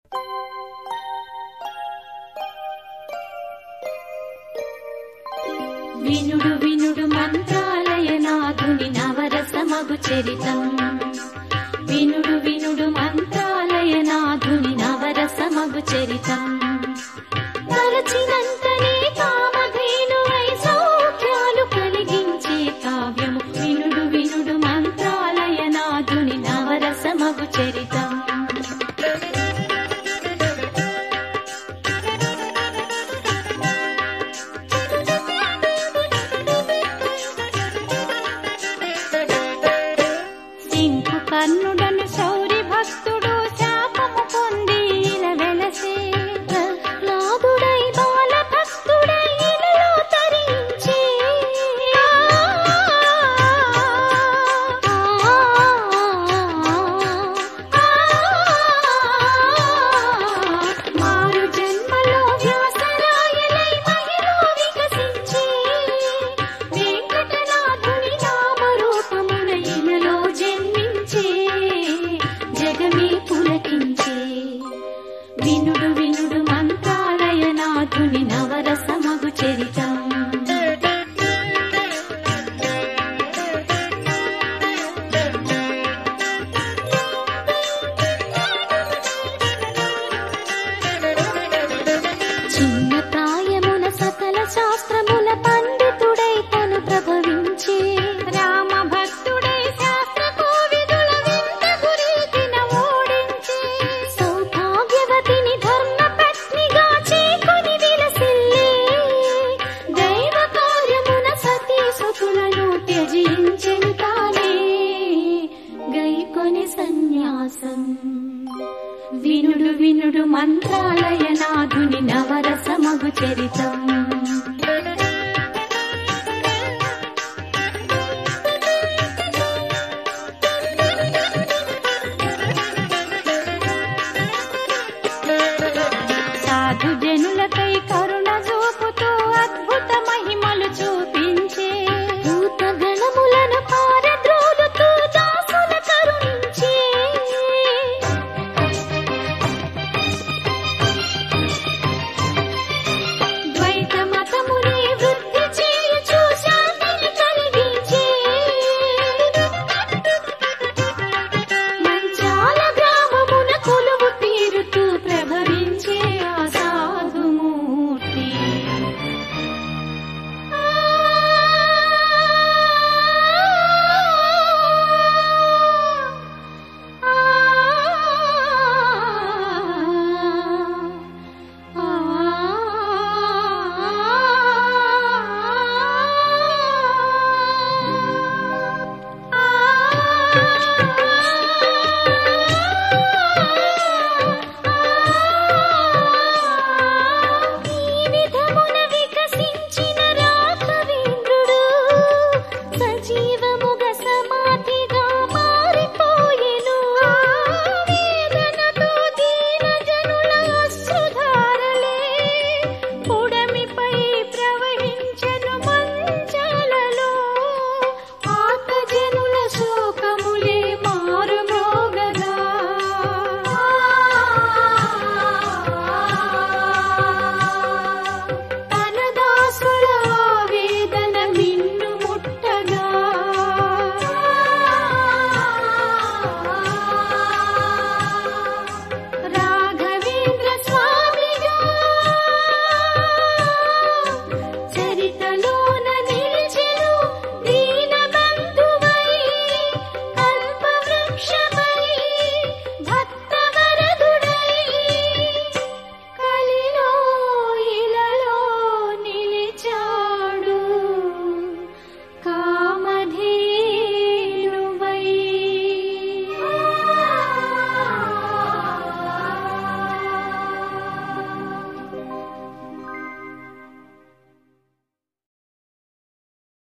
వినుడు వినుడు మంత్రాలయ నాథుని నవరసమగు చరితం వినుడు వినుడు మంత్రాలయ నాథుని నవరసమగు చరితం తలచినంతనే కామధేనువై సౌఖ్యాలు కలిగించే కావ్యము వినుడు వినుడు మంత్రాలయ నాథుని నవరసమగు చరితం సింకు కర్ణుడను శౌరి భక్తుడు శాపము పొంది ఇలా వెలసే నాదుడై బాల భక్తుడై ఇలలో తరించే మారు జన్మలో వ్యాసరాయలై మహిలో వికసించే వెంకటనాథుని నామరూపమున ఇలలో జన్మించే జగమే పులకించే వినుడు వినుడు మంత్రాలయ నాథుని నవరసమగు చరితం చిన్న ప్రాయమున సకల శాస్త్రముల పండితుడై తను ప్రభవించే రామ భక్తుడై శాస్త్ర కోవిదుల వింత గురీతిన ఓడించే సౌభాగ్యవతిని ధర్మ పత్నిగా చేకొని విలసిల్లే దైవ కార్యమున సతీ సుతులను త్యజించెను తానే గైకొని సన్యాసం వినుడు వినుడు మంత్రాలయ నాథుని నవరసమగు చరితం